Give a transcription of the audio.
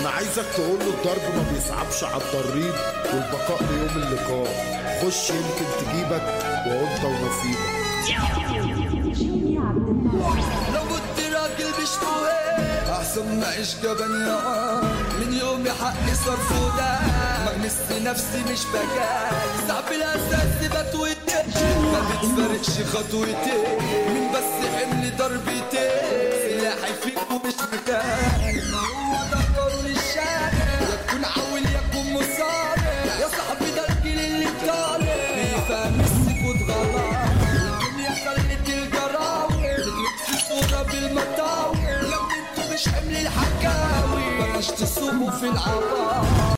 انا عايزك تقول له الضرب ما بيصعبش على الضريب والبقاء ليوم اللقاء خش يمكن تجيبك وانت ونصيبك جوني عبد الناصر لو كنت راجل مش مهم احسن ما اعيش جبان يا عم. من يومي حقي صرف وده مجلس نفسي مش بجال صعب الاساس بتوتين ما بتفرقش خطوتين من بس حمل ضربتين سلاحي فيك ومش مكان ما هو ده قانون الشارع يا تكون عاول يا تكون مصارع يا صاحبي ده الجيل اللي طالع بيفهم السكوت غلط الدنيا خلت الجراوي بتلبس الصورة بالمطاوي لو انتوا مش حمل الحكاوي بلاش تصوموا في العوام